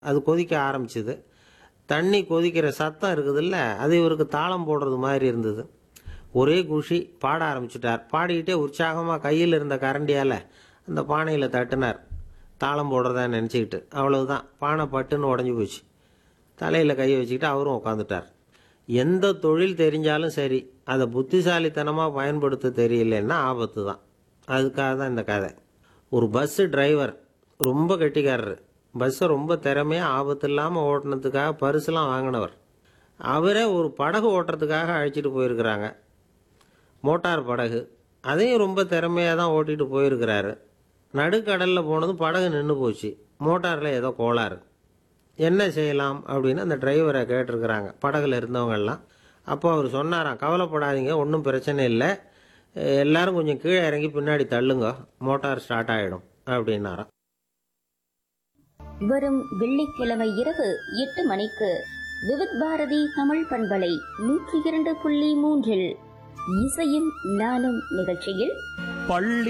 அது கொதிக்க ஆரம்பிச்சுது தண்ணி கொதிக்கிற சத்தம் இருக்குதுல்ல அது இவருக்கு தாளம் போடுறது மாதிரி இருந்தது ஒரே குஷி பாட ஆரம்பிச்சிட்டார் பாடிக்கிட்டே உற்சாகமாக கையில் இருந்த கரண்டியால் அந்த பானையில் தட்டினார் தாளம் போடுறதா நினச்சிக்கிட்டு அவ்வளவுதான் பானை பட்டுன்னு உடஞ்சி போச்சு தலையில் கை வச்சுக்கிட்டு அவரும் உட்காந்துட்டார் எந்த தொழில் தெரிஞ்சாலும் சரி அதை புத்திசாலித்தனமாக பயன்படுத்த தெரியலன்னா ஆபத்து தான் அதுக்காக தான் இந்த கதை ஒரு பஸ்ஸு டிரைவர் ரொம்ப கெட்டிக்காரரு பஸ்ஸை ரொம்ப திறமையாக ஆபத்து இல்லாமல் ஓட்டினதுக்காக பரிசுலாம் வாங்கினவர் அவரே ஒரு படகு ஓட்டுறதுக்காக அழைச்சிட்டு போயிருக்கிறாங்க மோட்டார் படகு அதையும் ரொம்ப திறமையாக தான் ஓட்டிகிட்டு போயிருக்கிறாரு நடுக்கடலில் போனதும் படகு நின்று போச்சு மோட்டாரில் ஏதோ கோளாறு என்ன செய்யலாம் அப்படின்னு அந்த டிரைவரை கேட்டிருக்கிறாங்க படகுல இருந்தவங்கெல்லாம் அப்போ அவர் சொன்னாராம் கவலைப்படாதீங்க ஒன்றும் பிரச்சனை இல்லை எல்லாரும் கொஞ்சம் கீழே இறங்கி பின்னாடி தள்ளுங்க மோட்டார் ஸ்டார்ட் ஆகிடும் அப்படின்னாராம் வரும் வெள்ளிக்கிழமை இரவு எட்டு மணிக்கு விவித் பாரதி தமிழ் பண்பலை நூற்றி இரண்டு புள்ளி மூன்றில் இசையும் நானும் நிகழ்ச்சியில் பள்ளி